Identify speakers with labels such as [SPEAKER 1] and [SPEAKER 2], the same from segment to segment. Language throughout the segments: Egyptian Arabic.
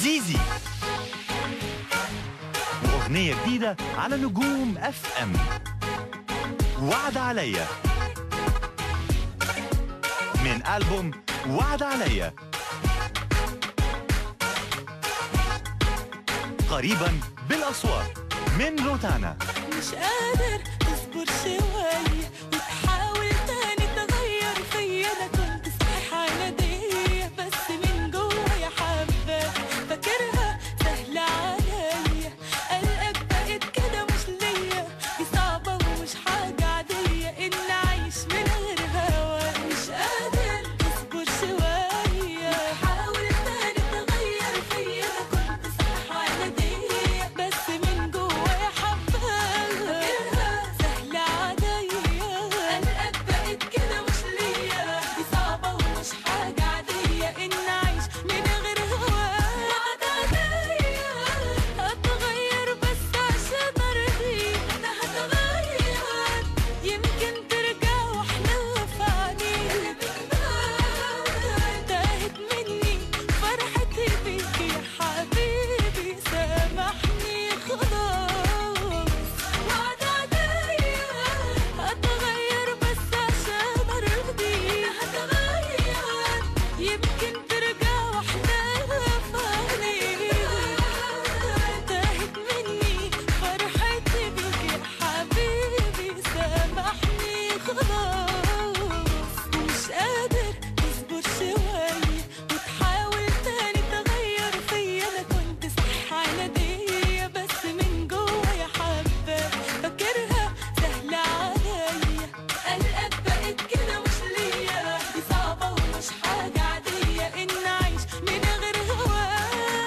[SPEAKER 1] زيزي وأغنية جديدة على نجوم اف ام وعد عليا من ألبوم وعد عليا قريبا بالأصوات من روتانا
[SPEAKER 2] مش قادر تصبر شوية وتحاول تاني تغير فيا انا كنت صحيح عنادية بس من جوايا حباك فاكرها سهلة عليا قلقك بقت كده مش ليا دي صعبة ومش حاجة عادية ان اعيش من غير هواك مش قادر تصبر شوية حاول تاني تغير فيا انا كنت صحيح عنادية بس من جوايا حباك سهلة عليا قلقك بقت كده مش ليا دي صعبة ومش حاجة عادية إن أعيش من غير هواك وعد عليا هتغير بس عشان أرضيك أنا هتغير يمكن ترجع وأحلى في عينيك تاهت مني فرحتي بيك يا حبيبي سامحني خلاص وعد عليا هتغير بس عشان ارضيك هتغير يمكن ترجع واحلى في عينيك تاهت مني فرحتي بيك يا حبيبي سامحني خلاص ومش قادر تصبر شوية وتحاول تاني تغير فيا انا كنت صح عنادية بس من جوايا حباك فاكرها سهلة عليا قلقك بقت كده مش ليا دي صعبة ومش حاجة عادية إن أعيش من غير هواك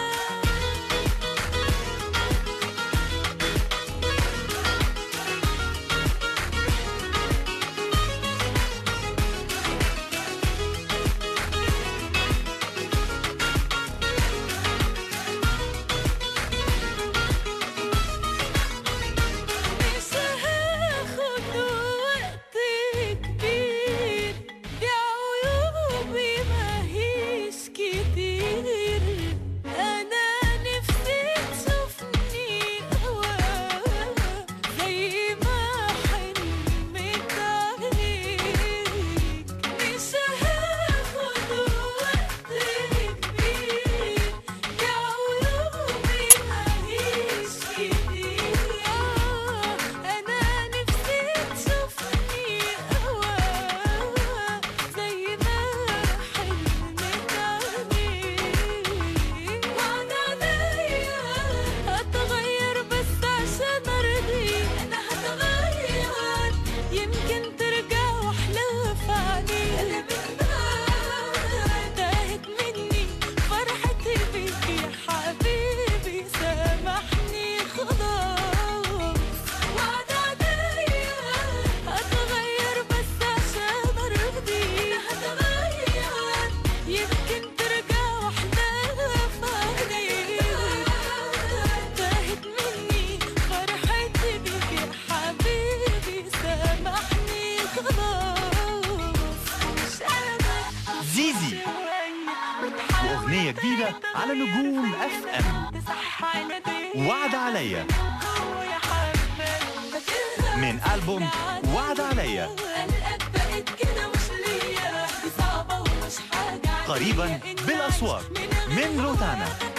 [SPEAKER 2] مش هاخد وقت كبير دي عيوبي ماهيش كتير انا نفسي تشوفني هواك زي ما حلمت عليك مش هاخد وقت كبير دي عيوبي ماهيش كتير انا نفسي تشوفني هواك زي ما حلمت عليك وعد عليا هتغير بس عشان ارضيك انا هتغير يمكن ترجع واحلى في عينيك تاهت مني فرحتي بيك يا حبيبي سامحني خلاص وعد عليا هتغير بس عشان ارضيك هتغير يمكن ترجع واحلى في عينيك تاهت مني فرحتي بيك يا حبيبي سامحني خلاص مش قادر
[SPEAKER 1] زيزي وأغنية جديدة على نجوم اف ام وعد عليا من ألبوم وعد عليا.
[SPEAKER 2] قلقك بقت كده مش ليا دي صعبة ومش حاجة عادية
[SPEAKER 1] قريباً
[SPEAKER 2] إن
[SPEAKER 1] بالأصوات
[SPEAKER 2] أعيش
[SPEAKER 1] من
[SPEAKER 2] غير
[SPEAKER 1] روتانا.
[SPEAKER 2] هواك.